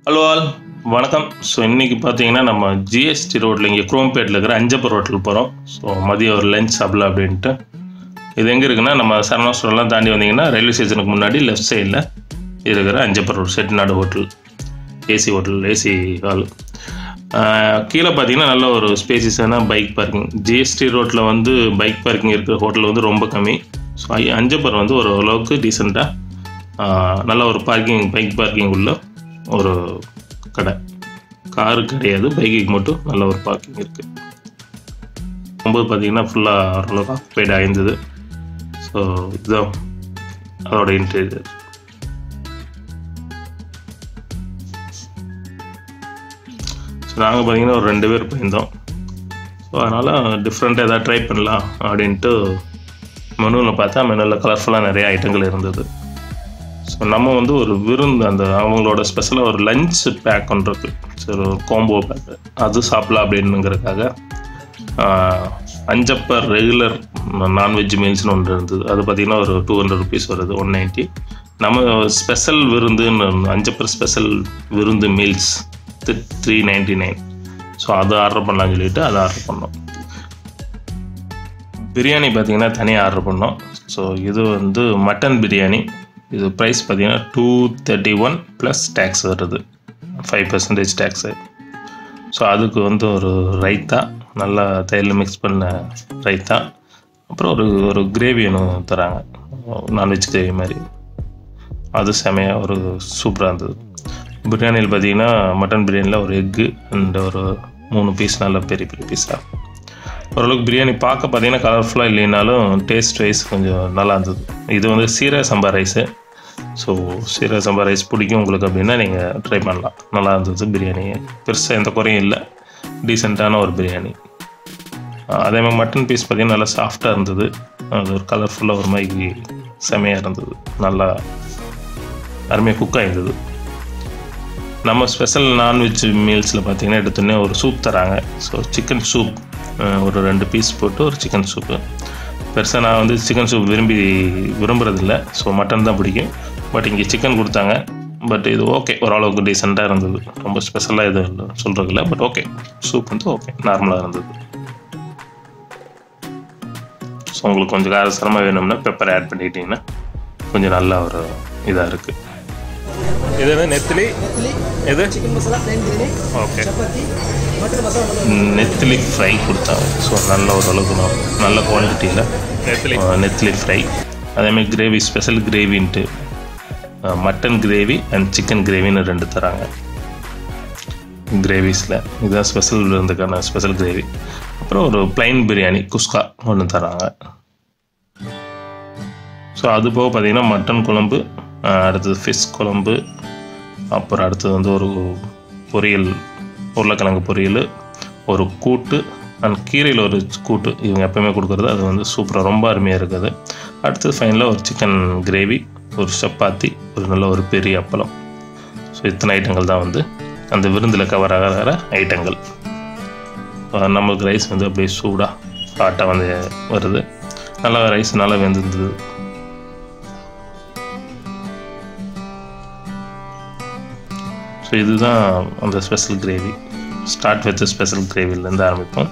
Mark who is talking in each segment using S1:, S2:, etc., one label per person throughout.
S1: hello all வணக்கம் so இன்றைக்கி பார்த்தீங்கன்னா நம்ம ஜிஎஸ்டி ரோட்டில் இங்கே குரோம்பேட்டில் இருக்கிற அஞ்சப்பர் ரோட்டில் போகிறோம் ஸோ மதியம் ஒரு லஞ்ச் சாப்பிடலாம் அப்படின்ட்டு இது எங்கே இருக்குன்னா நம்ம சரணா ஸ்டோர்லாம் தாண்டி வந்தீங்கன்னா ரயில்வே ஸ்டேஷனுக்கு முன்னாடி லெஃப்ட் சைடில் இருக்கிற Anjappar road Chettinad hotel AC hotel AC hall கீழே பார்த்தீங்கன்னா நல்ல ஒரு ஸ்பேசியஸான பைக் பார்க்கிங் ஜிஎஸ்டி ரோட்டில் வந்து பைக் பார்க்கிங் இருக்கிற ஹோட்டல் வந்து ரொம்ப கம்மி ஸோ அஞ்சப்பர் வந்து ஒரு அளவுக்கு டீசெண்டாக நல்ல ஒரு பார்க்கிங் பைக் பார்க்கிங் உள்ள ஒரு கடை காரு கிடையாது பைக்குக்கு மட்டும் நல்ல ஒரு பார்க்கிங் இருக்குது ரொம்ப பார்த்தீங்கன்னா ஃபுல்லாக ஓரளவுக்கு ஆக்குபைட் ஆயிருந்தது ஸோ இதுதான் அதோட இன்டீரியர் ஸோ நாங்கள் பார்த்தீங்கன்னா ஒரு ரெண்டு பேர் போயிருந்தோம் ஸோ அதனால் டிஃப்ரெண்ட்டாக எதாவது ட்ரை பண்ணலாம் அப்படின்ட்டு மெனுவில் பார்த்தா மெனுவில் கலர்ஃபுல்லாக நிறைய ஐட்டங்கள் இருந்தது ஸோ நம்ம வந்து ஒரு விருந்து அந்த அவங்களோட ஸ்பெஷலாக ஒரு லஞ்ச் பேக் ஒன்று இருக்குது சரி ஒரு காம்போ பேக்கு அது சாப்பிடலாம் அப்படின்னுங்கிறதுக்காக அஞ்சப்பர் ரெகுலர் நான்வெஜ் மீல்ஸ்னு ஒன்று இருந்தது அது பார்த்திங்கன்னா ஒரு டூ ஹண்ட்ரட் ருபீஸ் வருது ஒன் நைன்ட்டி நம்ம ஸ்பெஷல் விருந்துன்னு அஞ்சப்பர் ஸ்பெஷல் விருந்து meals three ninety nine so அதை ஆர்டர் பண்ணலாம்னு சொல்லிட்டு அதை ஆர்டர் பண்ணோம் பிரியாணி பார்த்திங்கன்னா தனியாக ஆர்டர் பண்ணோம் ஸோ இது வந்து மட்டன் பிரியாணி இது ப்ரைஸ் பார்த்தீங்கன்னா two thirty one plus tax வருது ஃபைவ் பர்சன்டேஜ் டேக்ஸு ஸோ அதுக்கு வந்து ஒரு ரைத்தா நல்லா தையல் மிக்ஸ் பண்ண ரைத்தா அப்புறம் ஒரு ஒரு கிரேவி ஒன்று தராங்க நான்வெஜ் கிரேவி மாதிரி அது செமையாக ஒரு சூப்பராக இருந்தது பிரியாணியில் பார்த்தீங்கன்னா மட்டன் பிரியாணியில் ஒரு எக்கு அண்ட் ஒரு மூணு பீஸ் நல்ல பெரிய பெரிய பீஸாக ஓரளவுக்கு பிரியாணி பார்க்க பார்த்தீங்கன்னா கலர்ஃபுல்லாக இல்லைனாலும் டேஸ்ட் வைஸ் கொஞ்சம் நல்லா இருந்தது இது வந்து சீரக சம்பா ரைஸு ஸோ சீரக சம்பா ரைஸ் பிடிக்கும் உங்களுக்கு அப்படின்னா நீங்கள் ட்ரை பண்ணலாம் நல்லா இருந்தது பிரியாணி பெருசாக எந்த குறையும் இல்லை டீசெண்டான ஒரு பிரியாணி அதே மாதிரி மட்டன் பீஸ் பார்த்திங்கன்னா நல்லா சாஃப்டாக இருந்தது அது ஒரு கலர்ஃபுல்லாக ஒரு மாதிரி செமையாக இருந்தது நல்லா அருமையாக குக் ஆகிருந்தது நம்ம ஸ்பெஷல் நான்வெஜ் மீல்ஸில் பார்த்தீங்கன்னா எடுத்தோடனே ஒரு சூப் தராங்க ஸோ சிக்கன் சூப் ஒரு ரெண்டு பீஸ் போட்டு ஒரு சிக்கன் சூப்பு பெருசாக நான் வந்து சிக்கன் சூப் விரும்பி விரும்புறதில்ல ஸோ மட்டன் தான் பிடிக்கும் பட் இங்கே சிக்கன் கொடுத்தாங்க பட் இது ஓகே ஓரளவுக்கு டீசெண்டாக இருந்தது ரொம்ப ஸ்பெஷலாக எதுவும் இல்லை சொல்கிறதில்ல பட் ஓகே சூப் வந்து ஓகே நார்மலாக இருந்தது ஸோ உங்களுக்கு கொஞ்சம் காரசாரமாக வேணும்னா பெப்பர் ஆட் பண்ணிக்கிட்டிங்கன்னா கொஞ்சம் நல்ல ஒரு இதாக இருக்குது இது என்ன நெத்திலி எது
S2: chicken masala plain biryani
S1: okay
S2: chapati mutton masala
S1: நெத்திலி ஃப்ரை கொடுத்தாங்க ஸோ நல்ல ஓரளவுக்கு நான் நல்ல குவான்டிட்டியில் நெத்திலி நெத்திலி ஃப்ரை அதேமாதிரி கிரேவி ஸ்பெஷல் கிரேவின்ட்டு மட்டன் கிரேவி அண்ட் சிக்கன் கிரேவின்னு ரெண்டு தராங்க கிரேவிஸில் இதுதான் ஸ்பெஷல் இருந்துக்கான ஸ்பெஷல் கிரேவி அப்புறம் ஒரு பிளைன் பிரியாணி குஸ்கா ஒன்று தராங்க ஸோ அது போக பார்த்தீங்கன்னா மட்டன் குழம்பு அஹ் அடுத்தது ஃபிஷ் குழம்பு அப்புறம் அடுத்தது வந்து ஒரு பொரியல் உருளைக்கிழங்கு பொரியல் ஒரு கூட்டு அண்ட் கீரையில் ஒரு கூட்டு இவங்க எப்பவுமே கொடுக்குறது அது வந்து சூப்பராக ரொம்ப அருமையாக இருக்குது அடுத்தது ஃபைனலாக ஒரு சிக்கன் கிரேவி ஒரு சப்பாத்தி ஒரு நல்ல ஒரு பெரிய அப்பளம் ஸோ இத்தனை ஐட்டங்கள் தான் வந்து அந்த விருந்தில் கவர் ஆகிற ஐட்டங்கள் அஹ் நம்மளுக்கு ரைஸ் வந்து அப்படியே சூடாக ஹாட்டாக வந்து வருது நல்லா ரைஸ் நல்லா வெந்திருந்தது ஸோ இதுதான் அந்த special gravy start with special கிரேவிலேருந்து ஆரம்பிப்போம்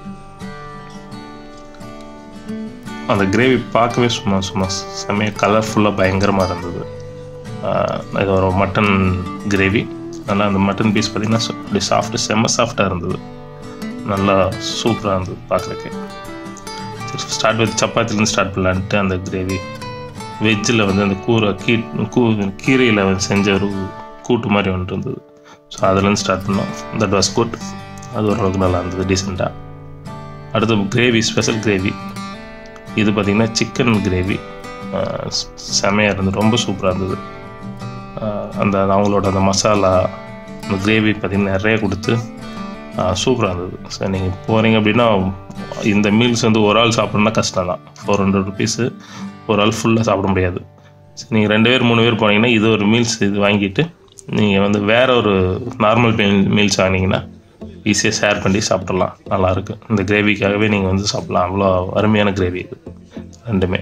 S1: அந்த கிரேவி பார்க்கவே சும்மா சும்மா செம்மையாக கலர்ஃபுல்லாக பயங்கரமாக இருந்தது ஆஹ் இது ஒரு மட்டன் கிரேவி நல்லா அந்த மட்டன் பீஸ் பார்த்திங்கன்னா சு- அப்படியே சாஃப்ட்டு செம்ம சாஃப்டாக இருந்தது நல்லா சூப்பராக இருந்தது பார்க்குறக்கு சரி ஸ்டார்ட் வித் சப்பாத்திலேருந்து ஸ்டார்ட் பண்ணலான்ட்டு அந்த கிரேவி வெஜ்ஜில் வந்து அந்த கூரை கீ கூ கீரையில் செஞ்ச ஒரு கூட்டு மாதிரி ஒன்று இருந்தது ஸோ அதுலேருந்து ஸ்டார்ட் பண்ணோம் தட் வாஸ் குட் அது ஓரளவுக்கு நல்லா இருந்தது டீசெண்டாக அடுத்து கிரேவி ஸ்பெஷல் கிரேவி இது பார்த்திங்கன்னா சிக்கன் கிரேவி செமையாக இருந்தது ரொம்ப சூப்பராக இருந்தது ஆஹ் அந்த அவங்களோட அந்த மசாலா அந்த கிரேவி பார்த்திங்கன்னா நிறைய கொடுத்து சூப்பராக இருந்தது ஸோ நீங்கள் போகிறீங்க அப்படின்னா இந்த மீல்ஸ் வந்து ஒரு ஆள் சாப்பிட்ணுன்னா கஷ்டம் தான் ஃபோர் ஹண்ட்ரட் ருபீஸு ஒரு ஆள் ஃபுல்லாக சாப்பிட முடியாது நீங்கள் ரெண்டு பேர் மூணு பேர் போனீங்கன்னா இது ஒரு மீல்ஸ் இது வாங்கிட்டு நீங்கள் வந்து வேற ஒரு நார்மல் மீல்ஸ் வாங்கினீங்கன்னா ஈஸியாக ஷேர் பண்ணி சாப்பிட்றலாம் நல்லாயிருக்கு இந்த கிரேவிக்காகவே நீங்கள் வந்து சாப்பிட்லாம் அவ்வளோ அருமையான கிரேவி இது ரெண்டுமே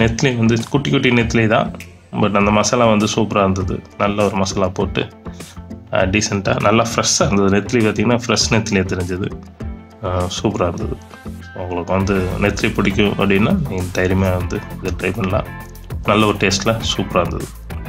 S1: நெத்லி வந்து குட்டி குட்டி நெத்லி தான் பட் அந்த மசாலா வந்து சூப்பராக இருந்தது நல்ல ஒரு மசாலா போட்டு டீசெண்டாக நல்லா ஃப்ரெஷ்ஷாக இருந்தது நெத்லி பார்த்திங்கன்னா ஃப்ரெஷ் நெத்லியாக தெரிஞ்சது சூப்பராக இருந்தது உங்களுக்கு வந்து நெத்லி பிடிக்கும் அப்படின்னா நீங்கள் தைரியமாக வந்து இதை ட்ரை பண்ணலாம் நல்ல ஒரு டேஸ்ட்டில் சூப்பராக இருந்தது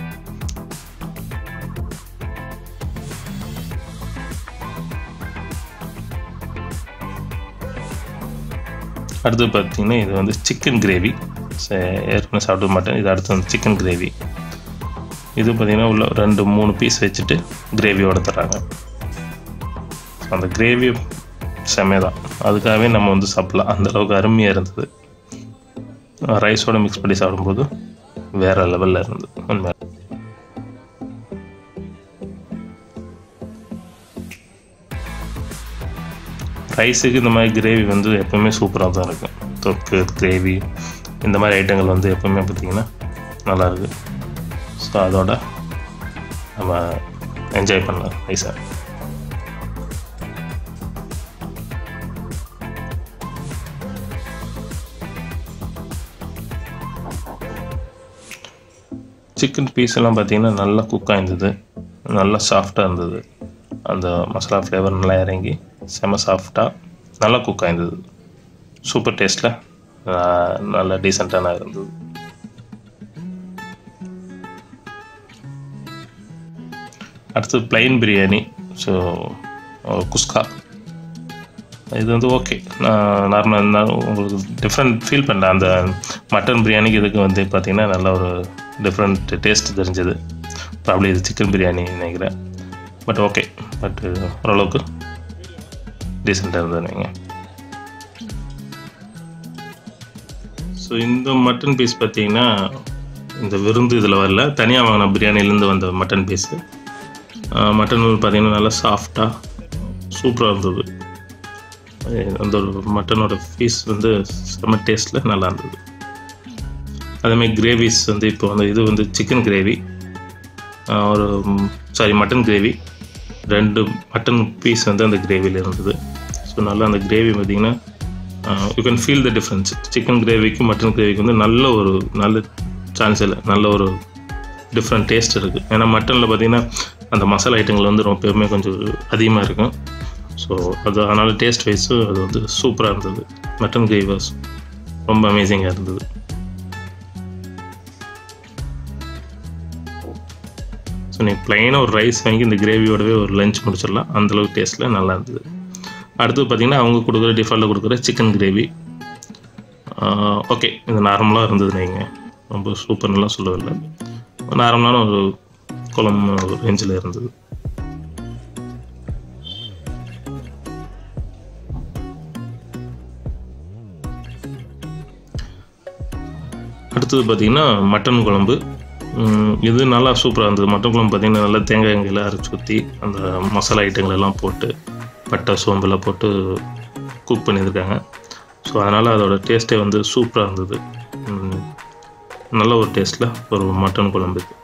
S1: அடுத்து பார்த்தீங்கன்னா இது வந்து சிக்கன் கிரேவி ஏற்கனவே சாப்பிட மாட்டேன் இது அடுத்து வந்து சிக்கன் கிரேவி இது பார்த்தீங்கன்னா உள்ள ரெண்டு மூணு பீஸ் வச்சுட்டு கிரேவியோட தராங்க அந்த கிரேவி செமைதான் அதுக்காகவே நம்ம வந்து சாப்பிடலாம் அந்த அளவுக்கு அருமையாக இருந்தது ரைஸோட மிக்ஸ் பண்ணி சாப்பிடும்போது வேற லெவலில் இருந்தது உண்மை ரைஸுக்கு இந்த மாதிரி கிரேவி வந்து எப்பவுமே சூப்பராக தான் இருக்கும் தொக்கு கிரேவி இந்த மாதிரி ஐட்டங்கள் வந்து எப்பவுமே பார்த்திங்கன்னா நல்லாயிருக்கு ஸோ அதோட நம்ம என்ஜாய் பண்ணலாம் ரைஸை சிக்கன் பீஸ் எல்லாம் பார்த்தீங்கன்னா நல்லா குக்காக இருந்தது நல்லா சாஃப்டாக இருந்தது அந்த மசாலா ஃப்ளேவர் நல்லா இறங்கி செம சாஃப்டாக நல்லா குக்காக இருந்தது சூப்பர் டேஸ்ட்டில் நல்லா டீசெண்டான இருந்தது அடுத்து பிளைன் பிரியாணி ஸோ குஸ்கா இது வந்து ஓகே நான் நார்மல் இருந்தாலும் உங்களுக்கு டிஃப்ரெண்ட் ஃபீல் பண்ணேன் அந்த மட்டன் பிரியாணிக்கு இதுக்கு வந்து பார்த்திங்கன்னா நல்ல ஒரு டிஃப்ரெண்ட் டேஸ்ட் தெரிஞ்சது ப்ராப்ளி இது சிக்கன் பிரியாணி நினைக்கிறேன் பட் ஓகே பட் ஓரளவுக்கு டீசெண்டாக இருந்தது நீங்கள் ஸோ இந்த மட்டன் பீஸ் பார்த்தீங்கன்னா இந்த விருந்து இதில் வரல தனியாக வாங்கின பிரியாணிலேருந்து வந்த மட்டன் பீஸு மட்டன் பார்த்தீங்கன்னா நல்லா சாஃப்டாக சூப்பராக இருந்தது அந்த ஒரு மட்டனோட பீஸ் வந்து செம்ம டேஸ்ட்டில் நல்லா இருந்தது அதேமாதிரி கிரேவிஸ் வந்து இப்போ வந்து இது வந்து சிக்கன் கிரேவி ஒரு சாரி மட்டன் கிரேவி ரெண்டு மட்டன் பீஸ் வந்து அந்த கிரேவியில் இருந்தது ஸோ நல்லா அந்த கிரேவி பார்த்திங்கன்னா you can feel the difference chicken கிரேவிக்கும் மட்டன் கிரேவிக்கு வந்து நல்ல ஒரு நல்ல சான்ஸ் இல்லை நல்ல ஒரு டிஃப்ரெண்ட் டேஸ்ட் இருக்குது ஏன்னா மட்டனில் பார்த்திங்கன்னா அந்த மசாலா ஐட்டங்கள் வந்து ரொம்ப எப்பவுமே கொஞ்சம் அதிகமாக இருக்கும் ஸோ அது அதனால் டேஸ்ட் வைஸு அது வந்து சூப்பராக இருந்தது மட்டன் கிரேவி வாஸ் ரொம்ப அமேசிங்காக இருந்தது ஸோ நீங்கள் ப்ளைனாக ஒரு ரைஸ் வாங்கி இந்த கிரேவியோடவே ஒரு லஞ்ச் முடிச்சிடலாம் அந்தளவுக்கு டேஸ்ட்டில் நல்லா இருந்தது அடுத்து பார்த்திங்கன்னா அவங்க கொடுக்குற டிஃபால்ட்டில் கொடுக்குற சிக்கன் கிரேவி ஓகே இது நார்மலாக இருந்தது நீங்கள் ரொம்ப சூப்பர்னுலாம் சொல்லவில்லை நார்மலான ஒரு குழம்பு ஒரு ரேஞ்சில் இருந்தது அடுத்தது பார்த்திங்கன்னா மட்டன் குழம்பு இது நல்லா சூப்பராக இருந்தது மட்டன் குழம்பு பார்த்திங்கன்னா நல்லா தேங்காய் எங்கெல்லாம் அரைச்சி ஊற்றி அந்த மசாலா ஐட்டங்கள் எல்லாம் போட்டு பட்டை சோம்பெல்லாம் போட்டு குக் பண்ணியிருக்காங்க ஸோ அதனால் அதோட டேஸ்ட்டே வந்து சூப்பராக இருந்தது நல்ல ஒரு டேஸ்ட்டில் ஒரு மட்டன் குழம்பு இது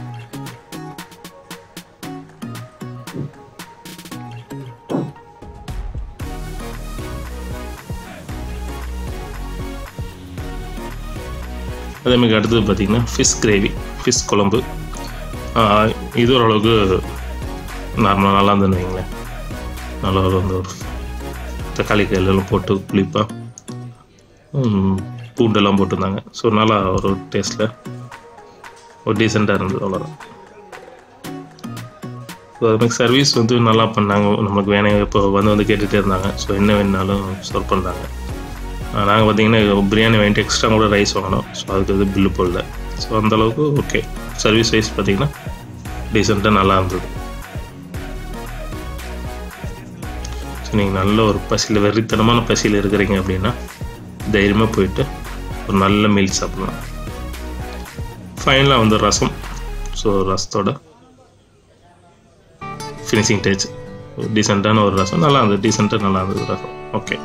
S1: அதேமாதிரி அடுத்தது பார்த்திங்கன்னா ஃபிஷ் கிரேவி ஃபிஷ் குழம்பு இது ஓரளவுக்கு நார்மலாக நல்லா இருந்ததுன்னு வைங்களேன் நல்லா ஒரு அந்த ஒரு தக்காளி கையிலெல்லாம் போட்டு புளிப்பாக பூண்டெல்லாம் போட்டிருந்தாங்க ஸோ நல்லா ஒரு டேஸ்ட்டில் ஒரு டீசெண்டாக இருந்தது அவ்வளோதான் ஸோ அதுமாதிரி சர்வீஸ் வந்து நல்லா பண்ணாங்க நமக்கு வேணும் இப்போ வந்து வந்து கேட்டுகிட்டே இருந்தாங்க ஸோ என்ன வேணுனாலும் சர்வ் பண்ணாங்க நாங்கள் பார்த்தீங்கன்னா பிரியாணி வாங்கிட்டு எக்ஸ்ட்ரா கூட ரைஸ் வாங்கினோம் ஸோ அதுக்கு வந்து பில்லு போடல ஸோ அந்தளவுக்கு ஓகே சர்வீஸ் வைஸ் பார்த்தீங்கன்னா டீசெண்டாக நல்லா இருந்தது ஸோ நீங்கள் நல்ல ஒரு பசியில் வெறித்தனமான பசியில் இருக்கிறீங்க அப்படின்னா தைரியமாக போயிட்டு ஒரு நல்ல மீல் சாப்பிடலாம் ஃபைனலாக வந்து ரசம் ஸோ ரசத்தோட ஃபினிஷிங் டேச் டீசெண்டான ஒரு ரசம் நல்லா இருந்தது டீசெண்டாக நல்லா இருந்தது ரசம் ஓகே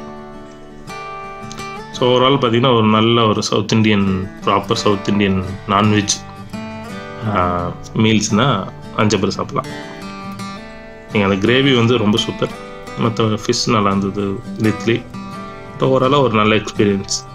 S1: ஸோ ஓவரால் பார்த்தீங்கன்னா ஒரு நல்ல ஒரு south Indian proper south Indian non veg மீல்ஸ்னால் அஞ்சு பேர் சாப்பிட்லாம் நீங்கள் அந்த கிரேவி வந்து ரொம்ப சூப்பர் மற்ற ஃபிஷ் நல்லா இருந்தது இட்லி ஓவராலாக ஒரு நல்ல எக்ஸ்பீரியன்ஸ்